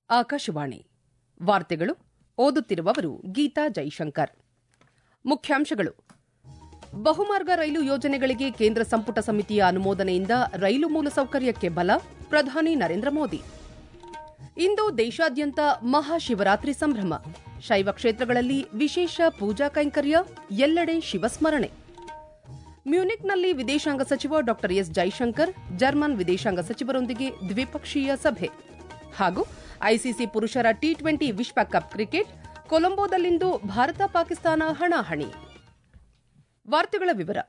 ಆಕಾಶವಾಣಿ ವಾರ್ತೆಗಳು ಓದುತ್ತಿರುವವರು ಗೀತಾ ಜೈಶಂಕರ್ ಮುಖ್ಯಾಂಶಗಳು ಬಹುಮಾರ್ಗ ರೈಲು ಯೋಜನೆಗಳಿಗೆ ಕೇಂದ್ರ ಸಂಪುಟ ಸಮಿತಿಯ ಅನುಮೋದನೆಯಿಂದ ರೈಲು ಮೂಲಸೌಕರ್ಯಕ್ಕೆ ಬಲ ಪ್ರಧಾನಿ ನರೇಂದ್ರ ಮೋದಿ ಇಂದು ದೇಶಾದ್ಯಂತ ಮಹಾಶಿವರಾತ್ರಿ ಸಂಭ್ರಮ ಶೈವ ಕ್ಷೇತ್ರಗಳಲ್ಲಿ ವಿಶೇಷ ಪೂಜಾ ಕೈಂಕರ್ಯ ಎಲ್ಲೆಡೆ ಶಿವಸ್ಮರಣೆ ಮ್ಯೂನಿಕ್ನಲ್ಲಿ ವಿದೇಶಾಂಗ ಸಚಿವ ಡಾ ಎಸ್ ಜೈಶಂಕರ್ ಜರ್ಮನ್ ವಿದೇಶಾಂಗ ಸಚಿವರೊಂದಿಗೆ ದ್ವಿಪಕ್ಷೀಯ ಸಭೆ ಹಾಗೂ ಐಸಿಸಿ ಪುರುಷರ ಟಿ ಟ್ವೆಂಟಿ ವಿಶ್ವಕಪ್ ಕ್ರಿಕೆಟ್ ಕೊಲಂಬೋದಲ್ಲಿಂದು ಭಾರತ ಪಾಕಿಸ್ತಾನ ಹಣಾಹಣಿ ವಾರ್ತೆಗಳ ವಿವರ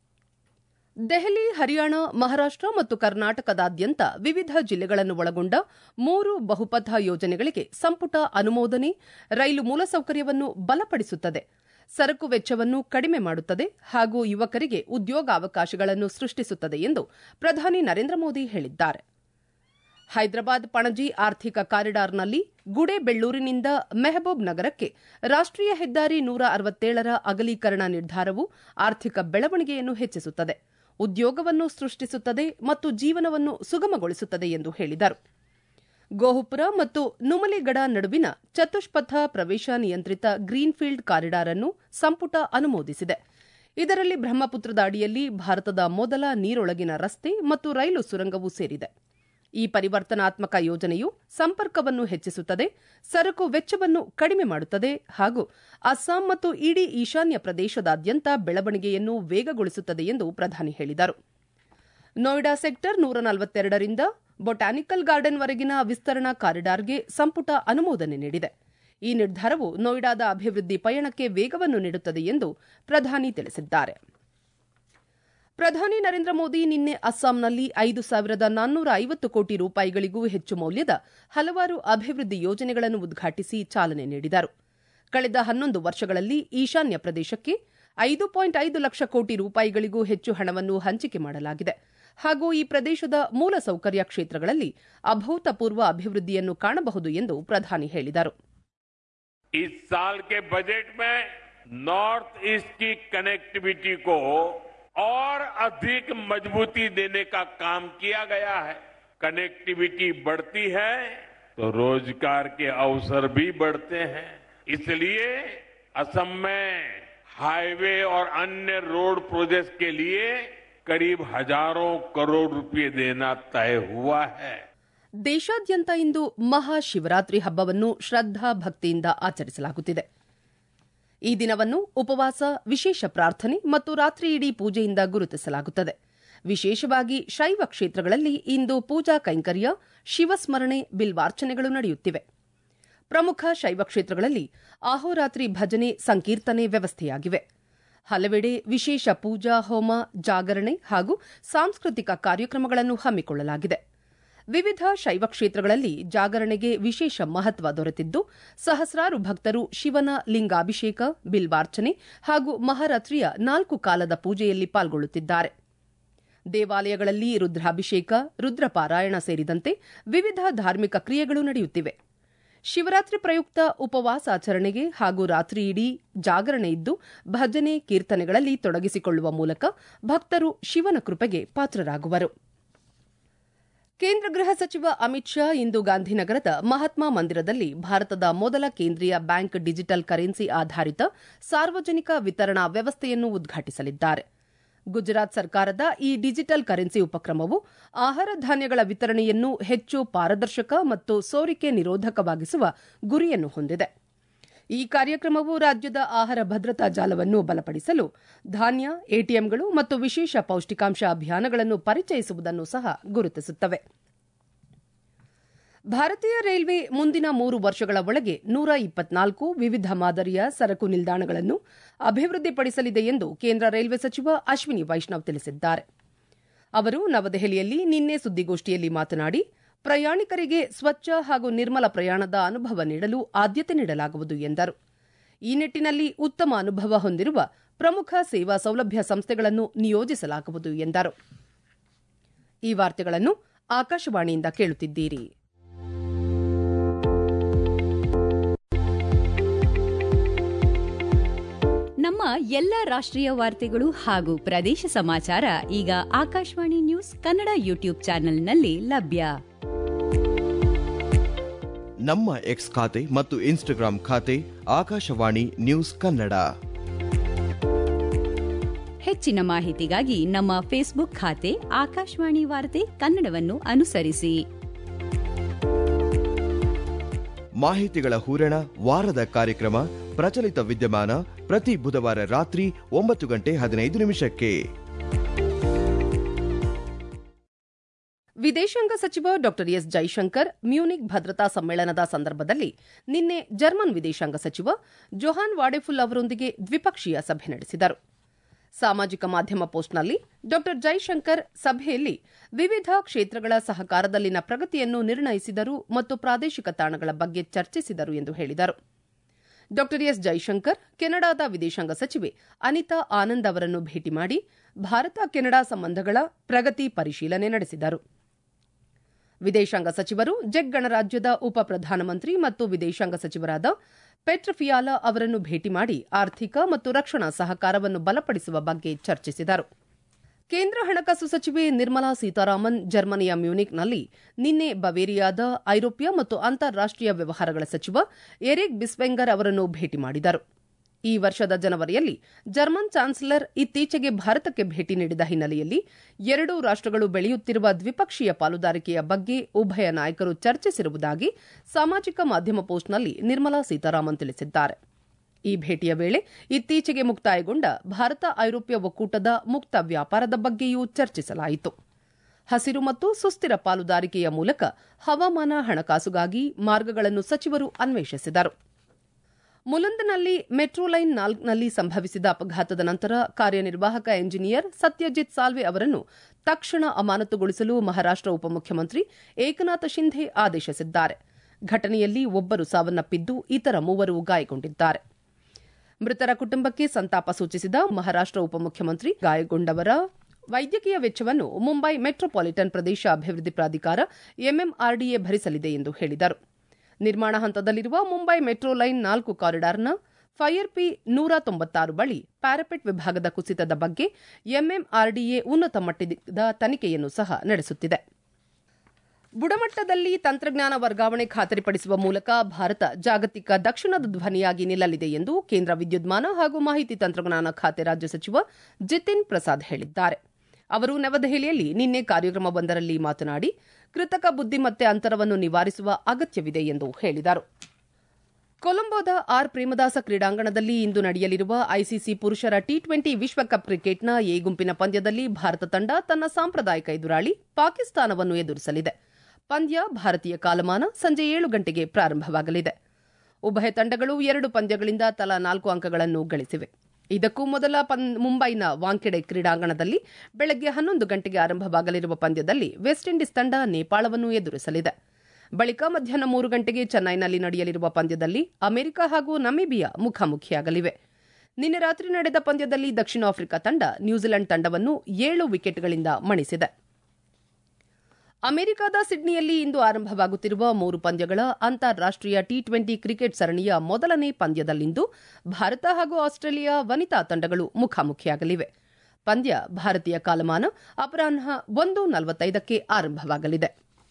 ದೆಹಲಿ ಹರಿಯಾಣ ಮಹಾರಾಷ್ಟ ಮತ್ತು ಕರ್ನಾಟಕದಾದ್ಯಂತ ವಿವಿಧ ಜಿಲ್ಲೆಗಳನ್ನು ಒಳಗೊಂಡ ಮೂರು ಬಹುಪಥ ಯೋಜನೆಗಳಿಗೆ ಸಂಪುಟ ಅನುಮೋದನೆ ರೈಲು ಮೂಲಸೌಕರ್ಯವನ್ನು ಬಲಪಡಿಸುತ್ತದೆ ಸರಕು ವೆಚ್ಚವನ್ನು ಕಡಿಮೆ ಮಾಡುತ್ತದೆ ಹಾಗೂ ಯುವಕರಿಗೆ ಉದ್ಯೋಗಾವಕಾಶಗಳನ್ನು ಸೃಷ್ಟಿಸುತ್ತದೆ ಎಂದು ಪ್ರಧಾನಿ ನರೇಂದ್ರ ಮೋದಿ ಹೇಳಿದ್ದಾರೆ ಹೈದರಾಬಾದ್ ಪಣಜಿ ಆರ್ಥಿಕ ಕಾರಿಡಾರ್ನಲ್ಲಿ ಗುಡೇಬೆಳ್ಳೂರಿನಿಂದ ಮೆಹಬೂಬ್ ನಗರಕ್ಕೆ ರಾಷ್ಟೀಯ ಹೆದ್ದಾರಿ ನೂರ ಅರವತ್ತೇಳರ ಅಗಲೀಕರಣ ನಿರ್ಧಾರವು ಆರ್ಥಿಕ ಬೆಳವಣಿಗೆಯನ್ನು ಹೆಚ್ಚಿಸುತ್ತದೆ ಉದ್ಯೋಗವನ್ನು ಸೃಷ್ಟಿಸುತ್ತದೆ ಮತ್ತು ಜೀವನವನ್ನು ಸುಗಮಗೊಳಿಸುತ್ತದೆ ಎಂದು ಹೇಳಿದರು ಗೋಹುಪುರ ಮತ್ತು ನುಮಲಿಗಡ ನಡುವಿನ ಚತುಷ್ಪಥ ಪ್ರವೇಶ ನಿಯಂತ್ರಿತ ಗ್ರೀನ್ಫೀಲ್ಡ್ ಕಾರಿಡಾರ್ ಅನ್ನು ಸಂಪುಟ ಅನುಮೋದಿಸಿದೆ ಇದರಲ್ಲಿ ಬ್ರಹ್ಮಪುತ್ರದ ಅಡಿಯಲ್ಲಿ ಭಾರತದ ಮೊದಲ ನೀರೊಳಗಿನ ರಸ್ತೆ ಮತ್ತು ರೈಲು ಸುರಂಗವೂ ಸೇರಿದೆ ಈ ಪರಿವರ್ತನಾತ್ಮಕ ಯೋಜನೆಯು ಸಂಪರ್ಕವನ್ನು ಹೆಚ್ಚಿಸುತ್ತದೆ ಸರಕು ವೆಚ್ಚವನ್ನು ಕಡಿಮೆ ಮಾಡುತ್ತದೆ ಹಾಗೂ ಅಸ್ಸಾಂ ಮತ್ತು ಇಡೀ ಈಶಾನ್ಯ ಪ್ರದೇಶದಾದ್ಯಂತ ಬೆಳವಣಿಗೆಯನ್ನು ವೇಗಗೊಳಿಸುತ್ತದೆ ಎಂದು ಪ್ರಧಾನಿ ಹೇಳಿದರು ನೋಯ್ಡಾ ಸೆಕ್ಟರ್ ನೂರ ನಲವತ್ತೆರಡರಿಂದ ಬೊಟಾನಿಕಲ್ ಗಾರ್ಡನ್ವರೆಗಿನ ವಿಸ್ತರಣಾ ಕಾರಿಡಾರ್ಗೆ ಸಂಪುಟ ಅನುಮೋದನೆ ನೀಡಿದೆ ಈ ನಿರ್ಧಾರವು ನೋಯ್ಡಾದ ಅಭಿವೃದ್ಧಿ ಪಯಣಕ್ಕೆ ವೇಗವನ್ನು ನೀಡುತ್ತದೆ ಎಂದು ಪ್ರಧಾನಿ ತಿಳಿಸಿದ್ದಾರೆ ಪ್ರಧಾನಿ ನರೇಂದ್ರ ಮೋದಿ ನಿನ್ನೆ ಅಸ್ಸಾಂನಲ್ಲಿ ಐದು ಸಾವಿರದ ನಾನ್ನೂರ ಐವತ್ತು ಕೋಟಿ ರೂಪಾಯಿಗಳಿಗೂ ಹೆಚ್ಚು ಮೌಲ್ಯದ ಹಲವಾರು ಅಭಿವೃದ್ಧಿ ಯೋಜನೆಗಳನ್ನು ಉದ್ಘಾಟಿಸಿ ಚಾಲನೆ ನೀಡಿದರು ಕಳೆದ ಹನ್ನೊಂದು ವರ್ಷಗಳಲ್ಲಿ ಈಶಾನ್ಯ ಪ್ರದೇಶಕ್ಕೆ ಐದು ಪಾಯಿಂಟ್ ಐದು ಲಕ್ಷ ಕೋಟಿ ರೂಪಾಯಿಗಳಿಗೂ ಹೆಚ್ಚು ಹಣವನ್ನು ಹಂಚಿಕೆ ಮಾಡಲಾಗಿದೆ ಹಾಗೂ ಈ ಪ್ರದೇಶದ ಮೂಲಸೌಕರ್ಯ ಕ್ಷೇತ್ರಗಳಲ್ಲಿ ಅಭೂತಪೂರ್ವ ಅಭಿವೃದ್ಧಿಯನ್ನು ಕಾಣಬಹುದು ಎಂದು ಪ್ರಧಾನಿ ಹೇಳಿದರು इस साल के बजट में नॉर्थ ईस्ट की कनेक्टिविटी को और अधिक मजबूती देने का काम किया गया है कनेक्टिविटी बढ़ती है तो रोजगार के अवसर भी बढ़ते हैं इसलिए असम में हाईवे और अन्य रोड प्रोजेक्ट के लिए करीब हजारों करोड़ रुपए देना तय हुआ है ದೇಶಾದ್ಯಂತ ಇಂದು ಮಹಾಶಿವರಾತ್ರಿ ಹಬ್ಬವನ್ನು ಶ್ರದ್ದಾ ಭಕ್ತಿಯಿಂದ ಆಚರಿಸಲಾಗುತ್ತಿದೆ ಈ ದಿನವನ್ನು ಉಪವಾಸ ವಿಶೇಷ ಪ್ರಾರ್ಥನೆ ಮತ್ತು ರಾತ್ರಿಯಿಡೀ ಪೂಜೆಯಿಂದ ಗುರುತಿಸಲಾಗುತ್ತದೆ ವಿಶೇಷವಾಗಿ ಶೈವ ಕ್ಷೇತ್ರಗಳಲ್ಲಿ ಇಂದು ಪೂಜಾ ಕೈಂಕರ್ಯ ಶಿವಸ್ಮರಣೆ ಬಿಲ್ವಾರ್ಚನೆಗಳು ನಡೆಯುತ್ತಿವೆ ಪ್ರಮುಖ ಶೈವ ಕ್ಷೇತ್ರಗಳಲ್ಲಿ ಆಹೋರಾತ್ರಿ ಭಜನೆ ಸಂಕೀರ್ತನೆ ವ್ಯವಸ್ಥೆಯಾಗಿವೆ ಹಲವೆಡೆ ವಿಶೇಷ ಪೂಜಾ ಹೋಮ ಜಾಗರಣೆ ಹಾಗೂ ಸಾಂಸ್ಕೃತಿಕ ಕಾರ್ಯಕ್ರಮಗಳನ್ನು ಹಮ್ಮಿಕೊಳ್ಳಲಾಗಿದೆ ವಿವಿಧ ಶೈವ ಕ್ಷೇತ್ರಗಳಲ್ಲಿ ಜಾಗರಣೆಗೆ ವಿಶೇಷ ಮಹತ್ವ ದೊರೆತಿದ್ದು ಸಹಸ್ರಾರು ಭಕ್ತರು ಶಿವನ ಲಿಂಗಾಭಿಷೇಕ ಬಿಲ್ವಾರ್ಚನೆ ಹಾಗೂ ಮಹಾರಾತ್ರಿಯ ನಾಲ್ಕು ಕಾಲದ ಪೂಜೆಯಲ್ಲಿ ಪಾಲ್ಗೊಳ್ಳುತ್ತಿದ್ದಾರೆ ದೇವಾಲಯಗಳಲ್ಲಿ ರುದ್ರಾಭಿಷೇಕ ರುದ್ರಪಾರಾಯಣ ಸೇರಿದಂತೆ ವಿವಿಧ ಧಾರ್ಮಿಕ ಕ್ರಿಯೆಗಳು ನಡೆಯುತ್ತಿವೆ ಶಿವರಾತ್ರಿ ಪ್ರಯುಕ್ತ ಉಪವಾಸಾಚರಣೆಗೆ ಹಾಗೂ ರಾತ್ರಿಯಿಡೀ ಜಾಗರಣೆ ಇದ್ದು ಭಜನೆ ಕೀರ್ತನೆಗಳಲ್ಲಿ ತೊಡಗಿಸಿಕೊಳ್ಳುವ ಮೂಲಕ ಭಕ್ತರು ಶಿವನ ಕೃಪೆಗೆ ಪಾತ್ರರಾಗುವರು ಕೇಂದ್ರ ಗೃಹ ಸಚಿವ ಅಮಿತ್ ಶಾ ಇಂದು ಗಾಂಧಿನಗರದ ಮಹಾತ್ಮ ಮಂದಿರದಲ್ಲಿ ಭಾರತದ ಮೊದಲ ಕೇಂದ್ರೀಯ ಬ್ಯಾಂಕ್ ಡಿಜಿಟಲ್ ಕರೆನ್ಸಿ ಆಧಾರಿತ ಸಾರ್ವಜನಿಕ ವಿತರಣಾ ವ್ಯವಸ್ಥೆಯನ್ನು ಉದ್ಘಾಟಿಸಲಿದ್ದಾರೆ ಗುಜರಾತ್ ಸರ್ಕಾರದ ಈ ಡಿಜಿಟಲ್ ಕರೆನ್ಸಿ ಉಪಕ್ರಮವು ಆಹಾರ ಧಾನ್ಯಗಳ ವಿತರಣೆಯನ್ನು ಹೆಚ್ಚು ಪಾರದರ್ಶಕ ಮತ್ತು ಸೋರಿಕೆ ನಿರೋಧಕವಾಗಿಸುವ ಗುರಿಯನ್ನು ಹೊಂದಿದೆ ಈ ಕಾರ್ಯಕ್ರಮವು ರಾಜ್ಯದ ಆಹಾರ ಭದ್ರತಾ ಜಾಲವನ್ನು ಬಲಪಡಿಸಲು ಧಾನ್ಯ ಎಟಿಎಂಗಳು ಮತ್ತು ವಿಶೇಷ ಪೌಷ್ಟಿಕಾಂಶ ಅಭಿಯಾನಗಳನ್ನು ಪರಿಚಯಿಸುವುದನ್ನು ಸಹ ಗುರುತಿಸುತ್ತವೆ ಭಾರತೀಯ ರೈಲ್ವೆ ಮುಂದಿನ ಮೂರು ವರ್ಷಗಳ ಒಳಗೆ ನೂರ ಇಪ್ಪತ್ನಾಲ್ಕು ವಿವಿಧ ಮಾದರಿಯ ಸರಕು ನಿಲ್ದಾಣಗಳನ್ನು ಅಭಿವೃದ್ಧಿಪಡಿಸಲಿದೆ ಎಂದು ಕೇಂದ್ರ ರೈಲ್ವೆ ಸಚಿವ ಅಶ್ವಿನಿ ವೈಷ್ಣವ್ ತಿಳಿಸಿದ್ದಾರೆ ಅವರು ನವದೆಹಲಿಯಲ್ಲಿ ನಿನ್ನೆ ಸುದ್ದಿಗೋಷ್ಠಿಯಲ್ಲಿ ಮಾತನಾಡಿ ಪ್ರಯಾಣಿಕರಿಗೆ ಸ್ವಚ್ಛ ಹಾಗೂ ನಿರ್ಮಲ ಪ್ರಯಾಣದ ಅನುಭವ ನೀಡಲು ಆದ್ಯತೆ ನೀಡಲಾಗುವುದು ಎಂದರು ಈ ನಿಟ್ಟಿನಲ್ಲಿ ಉತ್ತಮ ಅನುಭವ ಹೊಂದಿರುವ ಪ್ರಮುಖ ಸೇವಾ ಸೌಲಭ್ಯ ಸಂಸ್ಥೆಗಳನ್ನು ನಿಯೋಜಿಸಲಾಗುವುದು ಎಂದರು ಈ ವಾರ್ತೆಗಳನ್ನು ಆಕಾಶವಾಣಿಯಿಂದ ಕೇಳುತ್ತಿದ್ದೀರಿ ನಮ್ಮ ಎಲ್ಲ ರಾಷ್ಟ್ರೀಯ ವಾರ್ತೆಗಳು ಹಾಗೂ ಪ್ರದೇಶ ಸಮಾಚಾರ ಈಗ ಆಕಾಶವಾಣಿ ನ್ಯೂಸ್ ಕನ್ನಡ ಯೂಟ್ಯೂಬ್ ಚಾನೆಲ್ನಲ್ಲಿ ಲಭ್ಯ ನಮ್ಮ ಎಕ್ಸ್ ಖಾತೆ ಮತ್ತು ಇನ್ಸ್ಟಾಗ್ರಾಂ ಖಾತೆ ಆಕಾಶವಾಣಿ ನ್ಯೂಸ್ ಕನ್ನಡ ಹೆಚ್ಚಿನ ಮಾಹಿತಿಗಾಗಿ ನಮ್ಮ ಫೇಸ್ಬುಕ್ ಖಾತೆ ಆಕಾಶವಾಣಿ ವಾರ್ತೆ ಕನ್ನಡವನ್ನು ಅನುಸರಿಸಿ ಮಾಹಿತಿಗಳ ಹೂರಣ ವಾರದ ಕಾರ್ಯಕ್ರಮ ಪ್ರಚಲಿತ ವಿದ್ಯಮಾನ ಪ್ರತಿ ಬುಧವಾರ ರಾತ್ರಿ ಒಂಬತ್ತು ಗಂಟೆ ಹದಿನೈದು ನಿಮಿಷಕ್ಕೆ ವಿದೇಶಾಂಗ ಸಚಿವ ಡಾ ಎಸ್ ಜೈಶಂಕರ್ ಮ್ಯೂನಿಕ್ ಭದ್ರತಾ ಸಮ್ಮೇಳನದ ಸಂದರ್ಭದಲ್ಲಿ ನಿನ್ನೆ ಜರ್ಮನ್ ವಿದೇಶಾಂಗ ಸಚಿವ ಜೊಹಾನ್ ವಾಡೆಫುಲ್ ಅವರೊಂದಿಗೆ ದ್ವಿಪಕ್ಷೀಯ ಸಭೆ ನಡೆಸಿದರು ಸಾಮಾಜಿಕ ಮಾಧ್ಯಮ ಪೋಸ್ಟ್ನಲ್ಲಿ ಡಾ ಜೈಶಂಕರ್ ಸಭೆಯಲ್ಲಿ ವಿವಿಧ ಕ್ಷೇತ್ರಗಳ ಸಹಕಾರದಲ್ಲಿನ ಪ್ರಗತಿಯನ್ನು ನಿರ್ಣಯಿಸಿದರು ಮತ್ತು ಪ್ರಾದೇಶಿಕ ತಾಣಗಳ ಬಗ್ಗೆ ಚರ್ಚಿಸಿದರು ಎಂದು ಹೇಳಿದರು ಡಾ ಎಸ್ ಜೈಶಂಕರ್ ಕೆನಡಾದ ವಿದೇಶಾಂಗ ಸಚಿವೆ ಅನಿತಾ ಆನಂದ್ ಅವರನ್ನು ಭೇಟಿ ಮಾಡಿ ಭಾರತ ಕೆನಡಾ ಸಂಬಂಧಗಳ ಪ್ರಗತಿ ಪರಿಶೀಲನೆ ನಡೆಸಿದರು ವಿದೇಶಾಂಗ ಸಚಿವರು ಜೆಕ್ ಗಣರಾಜ್ಯದ ಉಪ ಪ್ರಧಾನಮಂತ್ರಿ ಮತ್ತು ವಿದೇಶಾಂಗ ಸಚಿವರಾದ ಪೆಟ್ರ್ ಫಿಯಾಲಾ ಅವರನ್ನು ಭೇಟಿ ಮಾಡಿ ಆರ್ಥಿಕ ಮತ್ತು ರಕ್ಷಣಾ ಸಹಕಾರವನ್ನು ಬಲಪಡಿಸುವ ಬಗ್ಗೆ ಚರ್ಚಿಸಿದರು ಕೇಂದ್ರ ಹಣಕಾಸು ಸಚಿವೆ ನಿರ್ಮಲಾ ಸೀತಾರಾಮನ್ ಜರ್ಮನಿಯ ಮ್ಯೂನಿಕ್ನಲ್ಲಿ ನಿನ್ನೆ ಬವೇರಿಯಾದ ಐರೋಪ್ಯ ಮತ್ತು ಅಂತಾರಾಷ್ಟೀಯ ವ್ಯವಹಾರಗಳ ಸಚಿವ ಎರಿಕ್ ಬಿಸ್ವೆಂಗರ್ ಅವರನ್ನು ಭೇಟಿ ಮಾಡಿದರು ಈ ವರ್ಷದ ಜನವರಿಯಲ್ಲಿ ಜರ್ಮನ್ ಚಾನ್ಸಲರ್ ಇತ್ತೀಚೆಗೆ ಭಾರತಕ್ಕೆ ಭೇಟಿ ನೀಡಿದ ಹಿನ್ನೆಲೆಯಲ್ಲಿ ಎರಡೂ ರಾಷ್ಟಗಳು ಬೆಳೆಯುತ್ತಿರುವ ದ್ವಿಪಕ್ಷೀಯ ಪಾಲುದಾರಿಕೆಯ ಬಗ್ಗೆ ಉಭಯ ನಾಯಕರು ಚರ್ಚಿಸಿರುವುದಾಗಿ ಸಾಮಾಜಿಕ ಮಾಧ್ಯಮ ಪೋಸ್ಟ್ನಲ್ಲಿ ನಿರ್ಮಲಾ ಸೀತಾರಾಮನ್ ತಿಳಿಸಿದ್ದಾರೆ ಈ ಭೇಟಿಯ ವೇಳೆ ಇತ್ತೀಚೆಗೆ ಮುಕ್ತಾಯಗೊಂಡ ಭಾರತ ಐರೋಪ್ಯ ಒಕ್ಕೂಟದ ಮುಕ್ತ ವ್ಯಾಪಾರದ ಬಗ್ಗೆಯೂ ಚರ್ಚಿಸಲಾಯಿತು ಹಸಿರು ಮತ್ತು ಸುಸ್ಥಿರ ಪಾಲುದಾರಿಕೆಯ ಮೂಲಕ ಹವಾಮಾನ ಹಣಕಾಸುಗಾಗಿ ಮಾರ್ಗಗಳನ್ನು ಸಚಿವರು ಅನ್ವೇಷಿಸಿದರು ಮುಲಂದ್ನಲ್ಲಿ ಮೆಟ್ರೋ ಲೈನ್ ನಾಲ್ಕನಲ್ಲಿ ಸಂಭವಿಸಿದ ಅಪಘಾತದ ನಂತರ ಕಾರ್ಯನಿರ್ವಾಹಕ ಎಂಜಿನಿಯರ್ ಸತ್ಯಜಿತ್ ಸಾಲ್ವೆ ಅವರನ್ನು ತಕ್ಷಣ ಅಮಾನತುಗೊಳಿಸಲು ಮಹಾರಾಷ್ಟ ಉಪಮುಖ್ಯಮಂತ್ರಿ ಏಕನಾಥ ಶಿಂಧೆ ಆದೇಶಿಸಿದ್ದಾರೆ ಘಟನೆಯಲ್ಲಿ ಒಬ್ಬರು ಸಾವನ್ನಪ್ಪಿದ್ದು ಇತರ ಮೂವರು ಗಾಯಗೊಂಡಿದ್ದಾರೆ ಮೃತರ ಕುಟುಂಬಕ್ಕೆ ಸಂತಾಪ ಸೂಚಿಸಿದ ಮಹಾರಾಷ್ಟ ಉಪಮುಖ್ಯಮಂತ್ರಿ ಗಾಯಗೊಂಡವರ ವೈದ್ಯಕೀಯ ವೆಚ್ಚವನ್ನು ಮುಂಬೈ ಮೆಟ್ರೋಪಾಲಿಟನ್ ಪ್ರದೇಶ ಅಭಿವೃದ್ಧಿ ಪ್ರಾಧಿಕಾರ ಎಂಎಂಆರ್ಡಿಎ ಭರಿಸಲಿದೆ ಎಂದು ಹೇಳಿದರು ನಿರ್ಮಾಣ ಹಂತದಲ್ಲಿರುವ ಮುಂಬೈ ಮೆಟ್ರೋ ಲೈನ್ ನಾಲ್ಕು ಕಾರಿಡಾರ್ನ ಫೈರ್ ಪಿ ನೂರ ತೊಂಬತ್ತಾರು ಬಳಿ ಪ್ಯಾರಪೆಟ್ ವಿಭಾಗದ ಕುಸಿತದ ಬಗ್ಗೆ ಎಂಎಂಆರ್ಡಿಎ ಉನ್ನತ ಮಟ್ಟದ ತನಿಖೆಯನ್ನು ಸಹ ನಡೆಸುತ್ತಿದೆ ಬುಡಮಟ್ಟದಲ್ಲಿ ತಂತ್ರಜ್ಞಾನ ವರ್ಗಾವಣೆ ಖಾತರಿಪಡಿಸುವ ಮೂಲಕ ಭಾರತ ಜಾಗತಿಕ ದಕ್ಷಿಣದ ಧ್ವನಿಯಾಗಿ ನಿಲ್ಲಲಿದೆ ಎಂದು ಕೇಂದ್ರ ವಿದ್ಯುನ್ಮಾನ ಹಾಗೂ ಮಾಹಿತಿ ತಂತ್ರಜ್ಞಾನ ಖಾತೆ ರಾಜ್ಯ ಸಚಿವ ಜಿತಿನ್ ಪ್ರಸಾದ್ ಹೇಳಿದ್ದಾರೆ ಅವರು ನವದೆಹಲಿಯಲ್ಲಿ ನಿನ್ನೆ ಕಾರ್ಯಕ್ರಮವೊಂದರಲ್ಲಿ ಮಾತನಾಡಿ ಕೃತಕ ಬುದ್ದಿಮತ್ತೆ ಅಂತರವನ್ನು ನಿವಾರಿಸುವ ಅಗತ್ಯವಿದೆ ಎಂದು ಹೇಳಿದರು ಕೊಲಂಬೋದ ಆರ್ ಪ್ರೇಮದಾಸ ಕ್ರೀಡಾಂಗಣದಲ್ಲಿ ಇಂದು ನಡೆಯಲಿರುವ ಐಸಿಸಿ ಪುರುಷರ ಟಿ ಟ್ವೆಂಟಿ ವಿಶ್ವಕಪ್ ಕ್ರಿಕೆಟ್ನ ಎ ಗುಂಪಿನ ಪಂದ್ಯದಲ್ಲಿ ಭಾರತ ತಂಡ ತನ್ನ ಸಾಂಪ್ರದಾಯಿಕ ಎದುರಾಳಿ ಪಾಕಿಸ್ತಾನವನ್ನು ಎದುರಿಸಲಿದೆ ಪಂದ್ಯ ಭಾರತೀಯ ಕಾಲಮಾನ ಸಂಜೆ ಏಳು ಗಂಟೆಗೆ ಪ್ರಾರಂಭವಾಗಲಿದೆ ಉಭಯ ತಂಡಗಳು ಎರಡು ಪಂದ್ಯಗಳಿಂದ ತಲಾ ನಾಲ್ಕು ಅಂಕಗಳನ್ನು ಗಳಿಸಿವೆ ಇದಕ್ಕೂ ಮೊದಲ ಮುಂಬೈನ ವಾಂಖೆಡೆ ಕ್ರೀಡಾಂಗಣದಲ್ಲಿ ಬೆಳಗ್ಗೆ ಹನ್ನೊಂದು ಗಂಟೆಗೆ ಆರಂಭವಾಗಲಿರುವ ಪಂದ್ಯದಲ್ಲಿ ವೆಸ್ಟ್ ಇಂಡೀಸ್ ತಂಡ ನೇಪಾಳವನ್ನು ಎದುರಿಸಲಿದೆ ಬಳಿಕ ಮಧ್ಯಾಹ್ನ ಮೂರು ಗಂಟೆಗೆ ಚೆನ್ನೈನಲ್ಲಿ ನಡೆಯಲಿರುವ ಪಂದ್ಯದಲ್ಲಿ ಅಮೆರಿಕ ಹಾಗೂ ನಮೀಬಿಯಾ ಮುಖಾಮುಖಿಯಾಗಲಿವೆ ನಿನ್ನೆ ರಾತ್ರಿ ನಡೆದ ಪಂದ್ಯದಲ್ಲಿ ದಕ್ಷಿಣ ಆಫ್ರಿಕಾ ತಂಡ ನ್ಯೂಜಿಲೆಂಡ್ ತಂಡವನ್ನು ಏಳು ವಿಕೆಟ್ಗಳಿಂದ ಮಣಿಸಿದೆ ಅಮೆರಿಕದ ಸಿಡ್ನಿಯಲ್ಲಿ ಇಂದು ಆರಂಭವಾಗುತ್ತಿರುವ ಮೂರು ಪಂದ್ಯಗಳ ಅಂತಾರಾಷ್ಟೀಯ ಟಿ ಟ್ವೆಂಟಿ ಕ್ರಿಕೆಟ್ ಸರಣಿಯ ಮೊದಲನೇ ಪಂದ್ಯದಲ್ಲಿಂದು ಭಾರತ ಹಾಗೂ ಆಸ್ಟ್ರೇಲಿಯಾ ವನಿತಾ ತಂಡಗಳು ಮುಖಾಮುಖಿಯಾಗಲಿವೆ ಪಂದ್ಯ ಭಾರತೀಯ ಕಾಲಮಾನ ಅಪರಾಹ್ನ ಒಂದು ನಲವತ್ತೈದಕ್ಕೆ ಆರಂಭವಾಗಲಿದೆ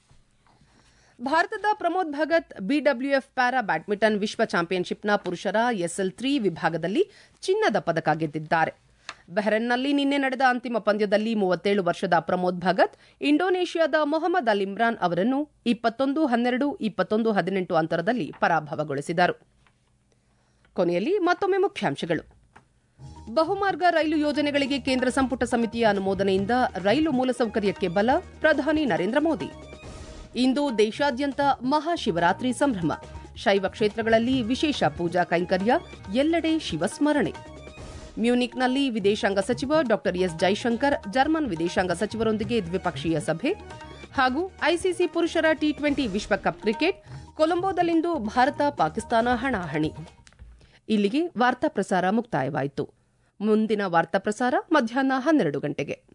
ಭಾರತದ Pramod Bhagat BWF para badminton ವಿಶ್ವ ಚಾಂಪಿಯನ್ಶಿಪ್ನ ಪುರುಷರ ಎಸ್ಎಲ್ ತ್ರೀ ವಿಭಾಗದಲ್ಲಿ ಚಿನ್ನದ ಪದಕ ಗೆದ್ದಿದ್ದಾರೆ ಬೆಹ್ರೆನ್ನಲ್ಲಿ ನಿನ್ನೆ ನಡೆದ ಅಂತಿಮ ಪಂದ್ಯದಲ್ಲಿ ಮೂವತ್ತೇಳು ವರ್ಷದ ಪ್ರಮೋದ್ ಭಗತ್ ಇಂಡೋನೇಷ್ಯಾದ ಮೊಹಮ್ಮದ್ ಅಲ್ ಇಮ್ರಾನ್ ಅವರನ್ನು ಇಪ್ಪತ್ತೊಂದು ಹನ್ನೆರಡು ಇಪ್ಪತ್ತೊಂದು ಹದಿನೆಂಟು ಅಂತರದಲ್ಲಿ ಪರಾಭವಗೊಳಿಸಿದರು ಕೊನೆಯಲ್ಲಿ ಮತ್ತೊಮ್ಮೆ ಮುಖ್ಯಾಂಶಗಳು ಬಹುಮಾರ್ಗ ರೈಲು ಯೋಜನೆಗಳಿಗೆ ಕೇಂದ್ರ ಸಂಪುಟ ಸಮಿತಿಯ ಅನುಮೋದನೆಯಿಂದ ರೈಲು ಮೂಲಸೌಕರ್ಯಕ್ಕೆ ಬಲ ಪ್ರಧಾನಿ ನರೇಂದ್ರ ಮೋದಿ ಇಂದು ದೇಶಾದ್ಯಂತ ಮಹಾಶಿವರಾತ್ರಿ ಸಂಭ್ರಮ ಶೈವ ಕ್ಷೇತ್ರಗಳಲ್ಲಿ ವಿಶೇಷ ಪೂಜಾ ಕೈಂಕರ್ಯ ಎಲ್ಲೆಡೆ ಶಿವಸ್ಮರಣೆ ಮ್ಯೂನಿಕ್ನಲ್ಲಿ ವಿದೇಶಾಂಗ ಸಚಿವ ಡಾ ಎಸ್ ಜೈಶಂಕರ್ ಜರ್ಮನ್ ವಿದೇಶಾಂಗ ಸಚಿವರೊಂದಿಗೆ ದ್ವಿಪಕ್ಷೀಯ ಸಭೆ ಹಾಗೂ ಐಸಿಸಿ ಪುರುಷರ ಟಿ ಟ್ವೆಂಟಿ ವಿಶ್ವಕಪ್ ಕ್ರಿಕೆಟ್ ಕೊಲಂಬೋದಲ್ಲಿಂದು ಭಾರತ ಪಾಕಿಸ್ತಾನ ಹಣಾಹಣಿ ಇಲ್ಲಿಗೆ ವಾರ್ತಾ ಪ್ರಸಾರ ಮುಕ್ತಾಯವಾಯಿತು ಮುಂದಿನ ವಾರ್ತಾ ಪ್ರಸಾರ ಮಧ್ಯಾಹ್ನ ಹನ್ನೆರಡು ಗಂಟೆಗೆ